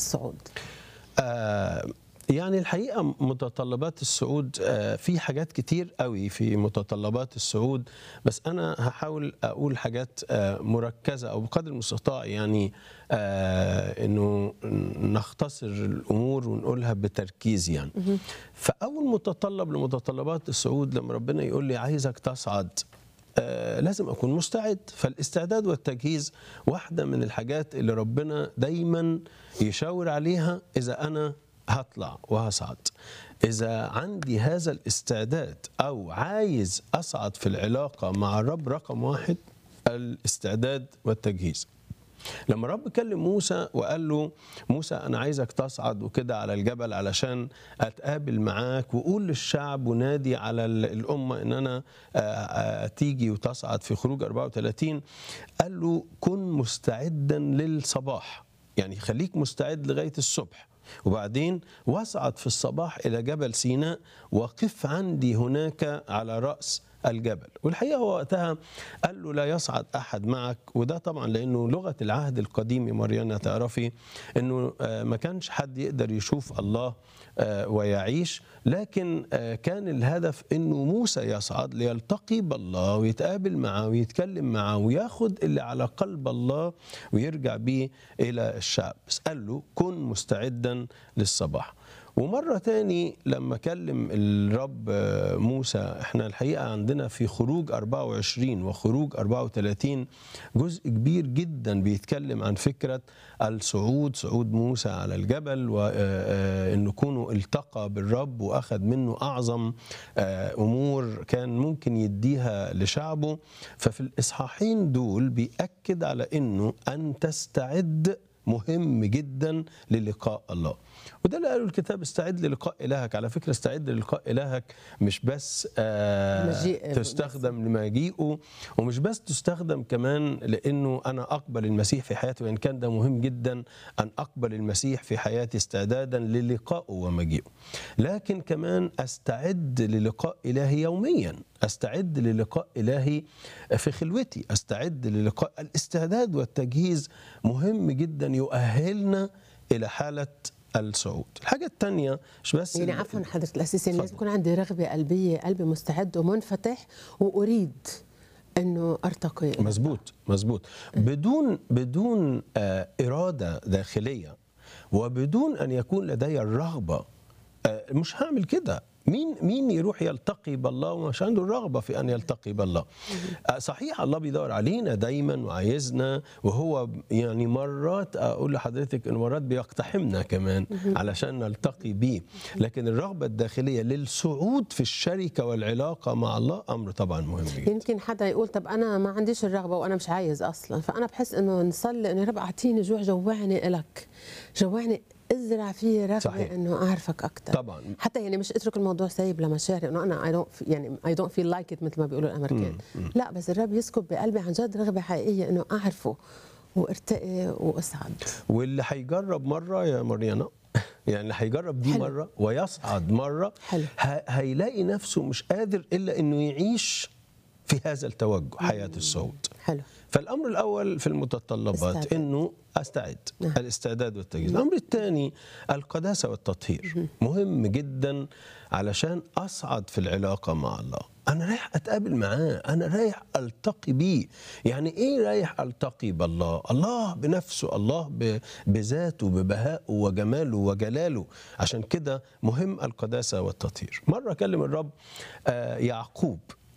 الصعود آه يعني الحقيقه متطلبات الصعود آه في حاجات كتير قوي في متطلبات الصعود بس انا هحاول اقول حاجات آه مركزه او بقدر المستطاع يعني آه انه نختصر الامور ونقولها بتركيز يعني فاول متطلب لمتطلبات الصعود لما ربنا يقول لي عايزك تصعد آه لازم اكون مستعد فالاستعداد والتجهيز واحده من الحاجات اللي ربنا دايما يشاور عليها اذا انا هطلع وهصعد اذا عندي هذا الاستعداد او عايز اصعد في العلاقه مع الرب رقم واحد الاستعداد والتجهيز لما رب كلم موسى وقال له موسى انا عايزك تصعد وكده على الجبل علشان اتقابل معاك وقول للشعب ونادي على الامه ان انا تيجي وتصعد في خروج 34 قال له كن مستعدا للصباح يعني خليك مستعد لغايه الصبح وبعدين واصعد في الصباح الى جبل سيناء وقف عندي هناك على راس الجبل والحقيقه هو وقتها قال له لا يصعد احد معك وده طبعا لانه لغه العهد القديم يا مريم تعرفي انه ما كانش حد يقدر يشوف الله ويعيش لكن كان الهدف انه موسى يصعد ليلتقي بالله ويتقابل معه ويتكلم معه وياخد اللي على قلب الله ويرجع بيه الى الشعب بس قال له كن مستعدا للصباح ومرة تاني لما كلم الرب موسى احنا الحقيقة عندنا في خروج 24 وخروج 34 جزء كبير جدا بيتكلم عن فكرة الصعود صعود موسى على الجبل وانه كونه التقى بالرب واخذ منه اعظم امور كان ممكن يديها لشعبه ففي الاصحاحين دول بيأكد على انه ان تستعد مهم جدا للقاء الله وده اللي قاله الكتاب استعد للقاء الهك على فكره استعد للقاء الهك مش بس آه تستخدم لمجيئه ومش بس تستخدم كمان لانه انا اقبل المسيح في حياتي وان كان ده مهم جدا ان اقبل المسيح في حياتي استعدادا للقائه ومجيئه لكن كمان استعد للقاء الهي يوميا استعد للقاء الهي في خلوتي استعد للقاء الاستعداد والتجهيز مهم جدا يؤهلنا الى حاله الصعود الحاجة الثانية مش بس يعني عفوا حضرة الأسيس يعني لازم يكون عندي رغبة قلبية قلبي مستعد ومنفتح وأريد انه ارتقي مزبوط مزبوط بدون بدون آه اراده داخليه وبدون ان يكون لدي الرغبه آه مش هعمل كده مين مين يروح يلتقي بالله ومش عنده الرغبه في ان يلتقي بالله صحيح الله بيدور علينا دايما وعايزنا وهو يعني مرات اقول لحضرتك ان مرات بيقتحمنا كمان علشان نلتقي بيه لكن الرغبه الداخليه للصعود في الشركه والعلاقه مع الله امر طبعا مهم جدا يمكن حدا يقول طب انا ما عنديش الرغبه وانا مش عايز اصلا فانا بحس انه نصلي انه يا رب اعطيني جوع جوعني لك جوعني ازرع فيه رغبه انه اعرفك اكثر طبعا حتى يعني مش اترك الموضوع سايب لمشاعري انه انا اي دونت يعني اي دونت فيل لايك ات مثل ما بيقولوا الامريكان لا بس الرب يسكب بقلبي عن جد رغبه حقيقيه انه اعرفه وارتقي واصعد واللي هيجرب مره يا مريانا يعني اللي هيجرب دي حلو. مره ويصعد مره حلو. ه- هيلاقي نفسه مش قادر الا انه يعيش في هذا التوجه حياه الصوت حلو فالامر الاول في المتطلبات استعداد. انه استعد نعم. الاستعداد والتجهيز الامر الثاني القداسه والتطهير مهم جدا علشان اصعد في العلاقه مع الله انا رايح اتقابل معاه انا رايح التقي بيه يعني ايه رايح التقي بالله الله بنفسه الله ب- بذاته ببهائه وجماله وجلاله عشان كده مهم القداسه والتطهير مره كلم الرب آه، يعقوب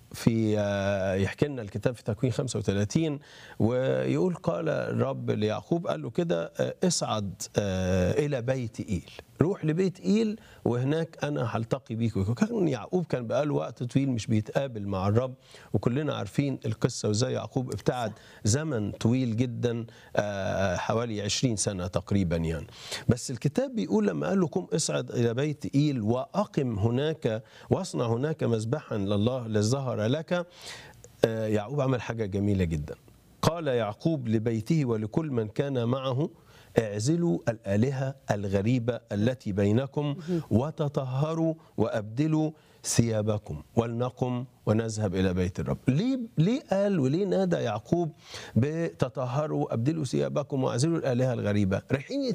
في آه، يحكي لنا الكتاب في تكوين 35 ويقول قال الرب ليعقوب قال له كده آه، اصعد آه، الى بيت ايل روح لبيت ايل وهناك انا هلتقي بيك وكان يعقوب كان بقاله وقت طويل مش بيتقابل مع الرب وكلنا عارفين القصه وازاي يعقوب ابتعد زمن طويل جدا آه، حوالي 20 سنه تقريبا يعني بس الكتاب بيقول لما قال له قم اصعد الى بيت ايل واقم هناك واصنع هناك مذبحا لله للظهر لك آه، يعقوب عمل حاجه جميله جدا قال يعقوب لبيته ولكل من كان معه اعزلوا الآلهة الغريبة التي بينكم وتطهروا وأبدلوا ثيابكم ولنقم ونذهب إلى بيت الرب ليه, ليه قال وليه نادى يعقوب بتطهروا وأبدلوا ثيابكم وأعزلوا الآلهة الغريبة رايحين